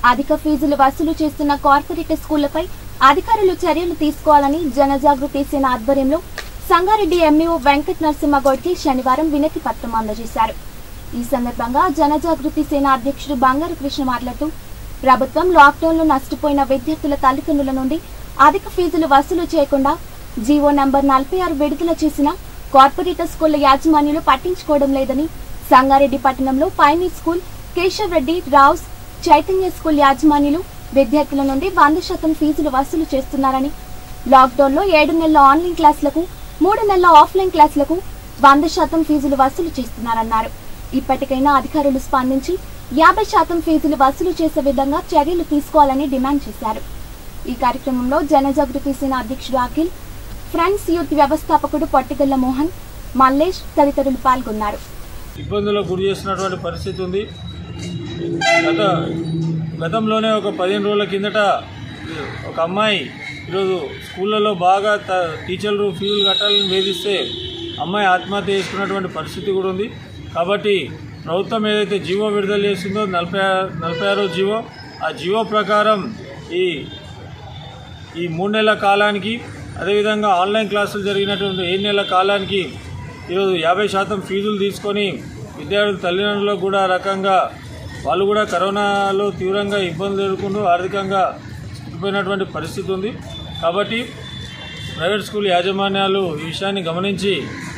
అధిక ఫీజులు వసూలు చేస్తున్న కార్పొరేట్ స్కూళ్లపై అధికారులు చర్యలు తీసుకోవాలని జనజాగృతి సేన ఆధ్వర్యంలో సంగారెడ్డి ఎంఈఓ వెంకట నరసింహగౌడ్కి శనివారం వినతి పత్రం అందజేశారు ఈ సందర్భంగా జనజాగృతి సేన అధ్యక్షుడు బంగారు కృష్ణ మాట్లాడుతూ ప్రభుత్వం లాక్డౌన్ లో నష్టపోయిన విద్యార్థుల తల్లిదండ్రుల నుండి అధిక ఫీజులు వసూలు చేయకుండా జీవో నంబర్ నలభై ఆరు విడుదల చేసిన కార్పొరేట్ స్కూళ్ల యాజమాన్యులు పట్టించుకోవడం లేదని సంగారెడ్డి పట్టణంలో పైనీ స్కూల్ కేశవ్ రెడ్డి రావ్స్ చైతన్య స్కూల్ యాజమాన్యులు విద్యార్థుల నుండి వంద శాతం ఫీజులు వసూలు చేస్తున్నారని లాక్డౌన్ లో ఏడు నెలల ఆన్లైన్ క్లాసులకు మూడు నెలల ఆఫ్లైన్ క్లాసులకు వంద శాతం ఫీజులు వసూలు చేస్తున్నారన్నారు ఇప్పటికైనా అధికారులు స్పందించి యాభై శాతం ఫీజులు వసూలు చేసే విధంగా చర్యలు తీసుకోవాలని డిమాండ్ చేశారు ఈ కార్యక్రమంలో జనజాగృతి సేన అధ్యక్షుడు అఖిల్ ఫ్రెండ్స్ యూత్ వ్యవస్థాపకుడు పొట్టిగల్ల మోహన్ మల్లేష్ తదితరులు పాల్గొన్నారు ఇబ్బందులకు గురి చేస్తున్నటువంటి పరిస్థితి ఉంది గత గతంలోనే ఒక పదిహేను రోజుల కిందట ఒక అమ్మాయి ఈరోజు స్కూళ్ళలో బాగా త టీచర్లు ఫీజులు కట్టాలని వేధిస్తే అమ్మాయి ఆత్మహత్య చేసుకున్నటువంటి పరిస్థితి కూడా ఉంది కాబట్టి ప్రభుత్వం ఏదైతే జీవో విడుదల చేసిందో నలభై ఆరు- నలభై ఆరో జీవో ఆ జీవో ప్రకారం ఈ ఈ మూడు నెలల కాలానికి అదేవిధంగా ఆన్లైన్ క్లాసులు జరిగినటువంటి ఏడు నెలల కాలానికి ఈరోజు యాభై శాతం ఫీజులు తీసుకొని విద్యార్థుల తల్లిదండ్రులకు కూడా ఆ రకంగా వాళ్ళు కూడా కరోనాలో తీవ్రంగా ఇబ్బందులు ఎదుర్కొంటూ ఆర్థికంగా చిక్కిపోయినటువంటి పరిస్థితి ఉంది కాబట్టి ప్రైవేట్ స్కూల్ యాజమాన్యాలు ఈ విషయాన్ని గమనించి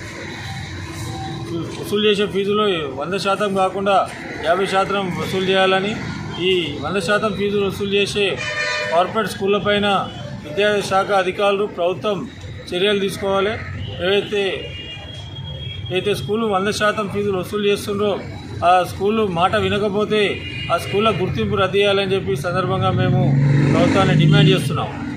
వసూలు చేసే ఫీజులో వంద శాతం కాకుండా యాభై శాతం వసూలు చేయాలని ఈ వంద శాతం ఫీజులు వసూలు చేసే కార్పొరేట్ స్కూళ్ళపైన విద్యాశాఖ అధికారులు ప్రభుత్వం చర్యలు తీసుకోవాలి ఏవైతే అయితే స్కూలు వంద శాతం ఫీజులు వసూలు చేస్తుండ్రో ఆ స్కూలు మాట వినకపోతే ఆ స్కూళ్ళ గుర్తింపు రద్దు చేయాలని చెప్పి ఈ సందర్భంగా మేము ప్రభుత్వాన్ని డిమాండ్ చేస్తున్నాం